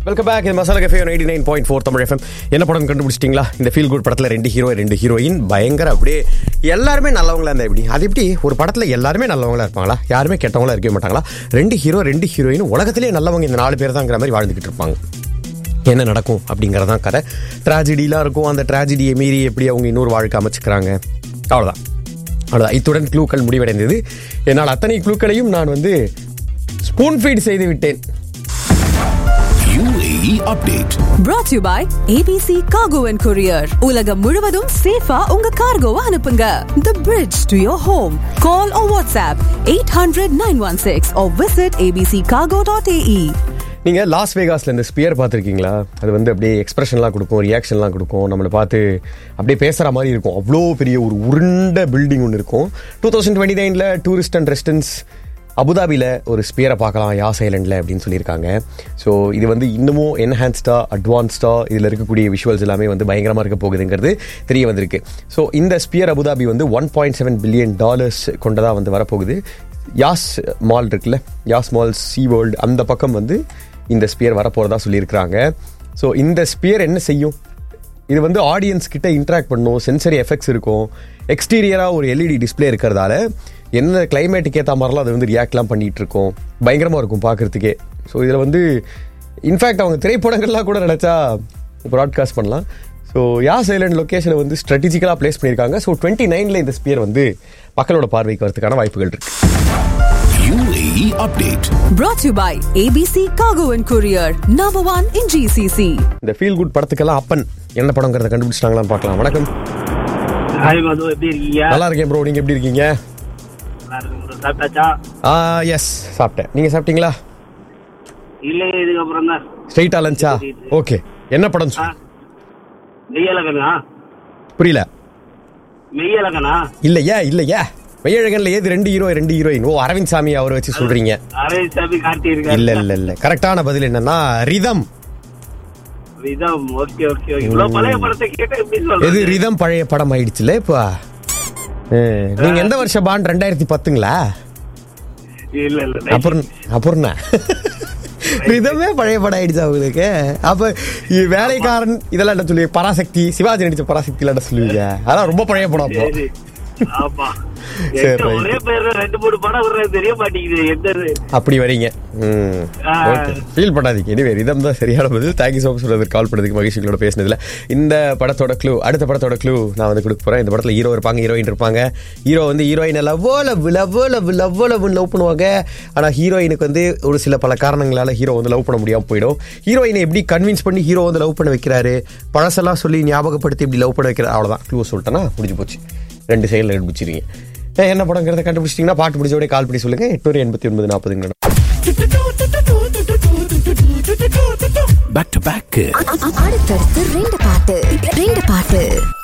Welcome back இது masala cafe eighty nine point four Tamil FM என்ன படம் கண்டுபிடிச்சிட்டிங்களா இந்த ஃபீல் குட் படத்தில் ரெண்டு ஹீரோ ரெண்டு ஹீரோயின் பயங்கர அப்படியே எல்லாருமே நல்லவங்களா இருந்தா எப்படி அது எப்படி ஒரு படத்தில் எல்லாருமே நல்லவங்களா இருப்பாங்களா யாருமே கெட்டவங்களா இருக்கவே மாட்டாங்களா ரெண்டு ஹீரோ ரெண்டு ஹீரோயின் உலகத்திலே நல்லவங்க இந்த நாலு பேர் தாங்கிற மாதிரி வாழ்ந்துக்கிட்டு இருப்பாங்க என்ன நடக்கும் அப்படிங்கிறதான் கதை ட்ராஜடிலாம் இருக்கும் அந்த ட்ராஜடியை மீறி எப்படி அவங்க இன்னொரு வாழ்க்கை அமைச்சுக்கிறாங்க அவ்வளோதான் அவ்வளோதான் இத்துடன் க்ளூக்கள் முடிவடைந்தது என்னால் அத்தனை க்ளூக்களையும் நான் வந்து ஸ்பூன் ஃபீட் செய்து விட்டேன் UAE update. brought to you by ABC Cargo and Courier. உலகம் முழுவதும் சேஃபா உங்க கார்கோவை அனுப்புங்க. The bridge to your home. Call or WhatsApp 800-916 or visit abccargo.ae. நீங்க லாஸ் வேகாஸ்ல இந்த ஸ்பியர் பார்த்துருக்கீங்களா அது வந்து அப்படியே எக்ஸ்பிரஷன்லாம் கொடுக்கும் ரியாக்ஷன்லாம் கொடுக்கும் நம்மளை பார்த்து அப்படியே பேசுற மாதிரி இருக்கும் அவ்வளோ பெரிய ஒரு உருண்ட பில்டிங் ஒன்று இருக்கும் டூ தௌசண்ட் டுவெண்ட்டி நைனில் டூரிஸ்ட் அண்ட் ரெசிடென்ஸ் அபுதாபியில் ஒரு ஸ்பியரை பார்க்கலாம் யாஸ் ஐலண்டில் அப்படின்னு சொல்லியிருக்காங்க ஸோ இது வந்து இன்னமும் என்ஹான்ஸ்டாக அட்வான்ஸ்டாக இதில் இருக்கக்கூடிய விஷுவல்ஸ் எல்லாமே வந்து பயங்கரமாக இருக்க போகுதுங்கிறது தெரிய வந்திருக்கு ஸோ இந்த ஸ்பியர் அபுதாபி வந்து one point seven billion dollars கொண்டதாக வந்து வரப்போகுது யாஸ் மால் இருக்குல்ல யாஸ் மால் சி வேர்ல்டு அந்த பக்கம் வந்து இந்த ஸ்பியர் வரப்போகிறதா சொல்லியிருக்கிறாங்க ஸோ இந்த ஸ்பியர் என்ன செய்யும் இது வந்து ஆடியன்ஸ் கிட்ட இன்ட்ராக்ட் பண்ணும் சென்சரி எஃபெக்ட்ஸ் இருக்கும் எக்ஸ்டீரியராக ஒரு எல்இடி டிஸ்பிளே இருக்கிறதால என்ன கிளைமேட்டுக்கு ஏற்ற மாதிரிலாம் அது வந்து ரியாக்ட்லாம் பண்ணிட்டு இருக்கும் பயங்கரமாக இருக்கும் பார்க்கறதுக்கே ஸோ இதில் வந்து இன்ஃபேக்ட் அவங்க திரைப்படங்கள்லாம் கூட நினச்சா ப்ராட்காஸ்ட் பண்ணலாம் ஸோ யாஸ் ஐலண்ட் லொக்கேஷனை வந்து ஸ்ட்ராட்டஜிக்கலாக பிளேஸ் பண்ணியிருக்காங்க ஸோ டுவெண்ட்டி நைனில் இந்த ஸ்பியர் வந்து மக்களோட பார்வைக்கு வரதுக்கான வாய்ப்புகள் இருக்கு UAE update. Brought to you by ABC Cargo and Courier. Number one in GCC. இந்த ஃபீல் குட் படத்துக்கெல்லாம் அப்பன் என்ன படங்கிறத கண்டுபிடிச்சிட்டாங்களான்னு பார்க்கலாம் வணக்கம் ஹாய் மது எப்படி இருக்கீங்க நல்லா இருக்கேன் ப்ரோ நீங்கள் எப்படி இருக்கீங்க நல்லா இருக்கு bro. சாப்பிட்டாச்சா ஆ எஸ் சாப்பிட்டேன் நீங்கள் சாப்பிட்டீங்களா இல்ல இதுக்கப்புறம் தான் ஸ்ட்ரைட்டா லஞ்சா ஓகே என்ன படம் சொல்லு? மெய்யழகனா புரியல மெய்யழகனா இல்லையா இல்லையா மெய்யழகன்ல ஏது ரெண்டு ஹீரோ ரெண்டு ஹீரோயின் ஓ அரவிந்த் சாமி அவரை வச்சு சொல்றீங்க அரவிந்த் சாமி காட்டி இருக்காரு இல்ல இல்ல இல்ல கரெக்டான பதில் என்னன்னா ரிதம் இதான் ஓகே ஓகே ஓகே இவ்வளவு பழைய படத்தை கேட்ட எப்படி எது சொல்றது ரிதம் பழைய படம் ஆயிடுச்சுல இப்போ ஏ, நீங்க எந்த வருஷம் பாண்ட் ரெண்டாயிரத்தி பத்துங்களா இல்ல இல்ல அப்புறம் அப்புறம் ரிதமே பழைய படம் ஆயிடுச்சா உங்களுக்கு அப்ப இ- வேலைக்காரன் இதெல்லாம் என்ன சொல்லுவீங்க பராசக்தி சிவாஜி நடிச்ச பராசக்தி என்ன சொல்லுவீங்க அதான் ரொம்ப பழைய படம் அப்போ சரி ஆமா சரி, எங்க right. ஒரே பேர்ல ரெண்டு மூணு படம் விடுறது தெரிய மாட்டேங்குது எந்த இது? அப்படி வரீங்க ம் ஆ. ஓகே ஃபீல் பண்ணாதீங்க எனிவே ரிதம் தான் சரியான பதில் தேங்க்யூ ஸோ மச் சொல்றது கால் பண்ணதுக்கு மகிழ்ச்சிகளோட பேசினதுல இந்த படத்தோட க்ளூ அடுத்த படத்தோட க்ளூ நான் வந்து கொடுக்க போறேன் இந்த படத்துல ஹீரோ இருப்பாங்க ஹீரோயின் இருப்பாங்க ஹீரோ வந்து ஹீரோயினை லவ்வோ லவ் லவ்வோ லவ் லவ்வோ லவ் லவ் பண்ணுவாங்க ஆனா ஹீரோயினுக்கு வந்து ஒரு சில பல காரணங்களால ஹீரோ வந்து லவ் பண்ண முடியாம போயிடும் ஹீரோயினை எப்படி கன்வின்ஸ் பண்ணி ஹீரோ வந்து லவ் பண்ண வைக்கிறாரு பழசெல்லாம் சொல்லி ஞாபகப்படுத்தி இப்படி லவ் பண்ண வைக்கிறார் அவ்வளவுதான் க்ளூ சொல்லிட்டேன்னா முடிஞ்சு போச்சு ரெண்டு சைடில் கண்டுபிடிச்சிருங்க ஏன் என்ன படங்கிறத கண்டுபிடிச்சிட்டிங்கன்னா பாட்டு முடிஞ்சோடய கால் பண்ணி சொல்லுங்க எட்நூறு எண்பத்தி ஒன்பது நாற்பதுங்க Back to back. அடுத்தடுத்து ரெண்டு பாட்டு ரெண்டு பாட்டு